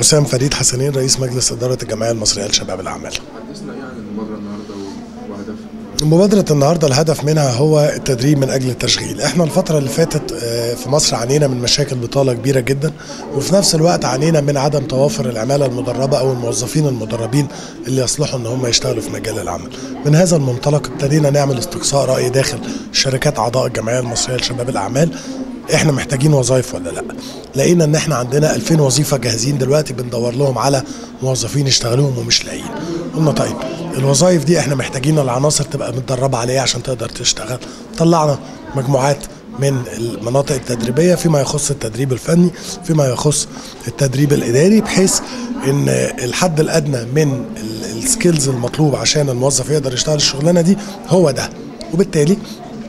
حسام فريد حسنين رئيس مجلس إدارة الجمعية المصرية لشباب الأعمال حدثنا ايه عن المبادره النهارده و- وهدفها؟ مبادرة النهاردة الهدف منها هو التدريب من أجل التشغيل احنا الفترة اللي فاتت آه، في مصر عانينا من مشاكل بطالة كبيرة جدا وفي نفس الوقت عانينا من عدم توافر العمالة المدربة أو الموظفين المدربين اللي يصلحوا أن هم يشتغلوا في مجال العمل من هذا المنطلق ابتدينا نعمل استقصاء رأي داخل شركات أعضاء الجمعية المصرية لشباب الأعمال احنا محتاجين وظائف ولا لا لقينا ان احنا عندنا 2000 وظيفه جاهزين دلوقتي بندور لهم على موظفين يشتغلوهم ومش لاقيين قلنا طيب الوظائف دي احنا محتاجين العناصر تبقى متدربه عليها عشان تقدر تشتغل طلعنا مجموعات من المناطق التدريبيه فيما يخص التدريب الفني فيما يخص التدريب الاداري بحيث ان الحد الادنى من السكيلز المطلوب عشان الموظف يقدر يشتغل الشغلانه دي هو ده وبالتالي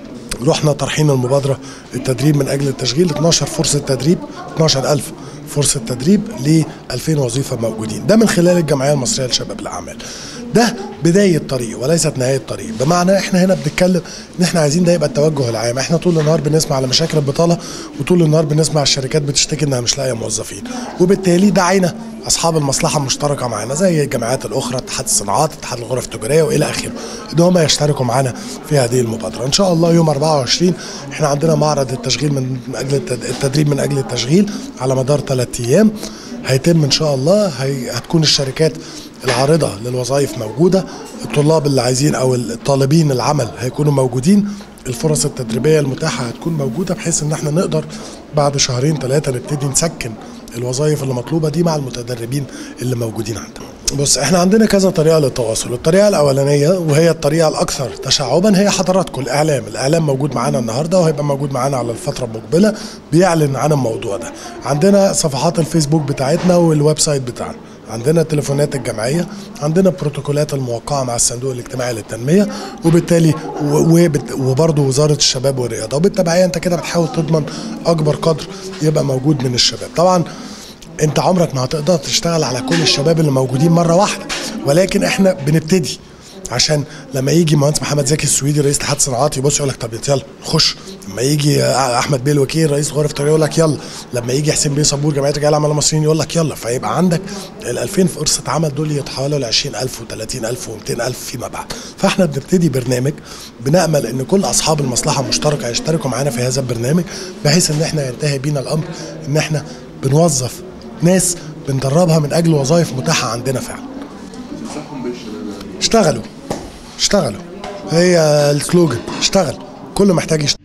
رحنا طرحين المبادرة التدريب من أجل التشغيل 12 فرصة تدريب 12000 فرصة تدريب ل 2000 وظيفة موجودين ده من خلال الجمعية المصرية لشباب الأعمال ده بداية طريق وليست نهاية طريق بمعنى احنا هنا بنتكلم ان احنا عايزين ده يبقى التوجه العام احنا طول النهار بنسمع على مشاكل البطالة وطول النهار بنسمع الشركات بتشتكي انها مش لاقية موظفين وبالتالي دعينا اصحاب المصلحه المشتركه معانا زي الجامعات الاخرى اتحاد الصناعات اتحاد الغرف التجاريه والى اخره ان هم يشتركوا معانا في هذه المبادره ان شاء الله يوم 24 احنا عندنا معرض التشغيل من اجل التد- التدريب من اجل التشغيل على مدار ثلاث ايام هيتم ان شاء الله هي هتكون الشركات العارضه للوظائف موجوده الطلاب اللي عايزين او الطالبين العمل هيكونوا موجودين الفرص التدريبيه المتاحه هتكون موجوده بحيث ان احنا نقدر بعد شهرين ثلاثه نبتدي نسكن الوظائف اللي مطلوبه دي مع المتدربين اللي موجودين عندنا. بص احنا عندنا كذا طريقه للتواصل، الطريقه الاولانيه وهي الطريقه الاكثر تشعبا هي حضراتكم الاعلام، الاعلام موجود معانا النهارده وهيبقى موجود معانا على الفتره المقبله بيعلن عن الموضوع ده. عندنا صفحات الفيسبوك بتاعتنا والويب سايت بتاعنا. عندنا تليفونات الجمعيه عندنا بروتوكولات الموقعه مع الصندوق الاجتماعي للتنميه وبالتالي و- وبت- وبرضه وزاره الشباب والرياضه وبالتبعيه انت كده بتحاول تضمن اكبر قدر يبقى موجود من الشباب طبعا انت عمرك ما هتقدر تشتغل على كل الشباب اللي موجودين مره واحده ولكن احنا بنبتدي عشان لما يجي مهندس محمد زكي السويدي رئيس اتحاد الصناعات يبص يقول لك طب يلا نخش لما يجي احمد بيه الوكيل رئيس غرفه التجاره يقول لك يلا لما يجي حسين بيه صبور جمعيه رجال الاعمال المصريين يقول لك يلا فيبقى عندك ال 2000 فرصه عمل دول يتحولوا ل 20000 و30000 و200000 فيما بعد فاحنا بنبتدي برنامج بنامل ان كل اصحاب المصلحه المشتركه يشتركوا معانا في هذا البرنامج بحيث ان احنا ينتهي بينا الامر ان احنا بنوظف ناس بندربها من اجل وظائف متاحه عندنا فعلا تنصحهم بالشباب اشتغلوا اشتغلوا هي السلوجن اشتغل كله محتاج يشتغل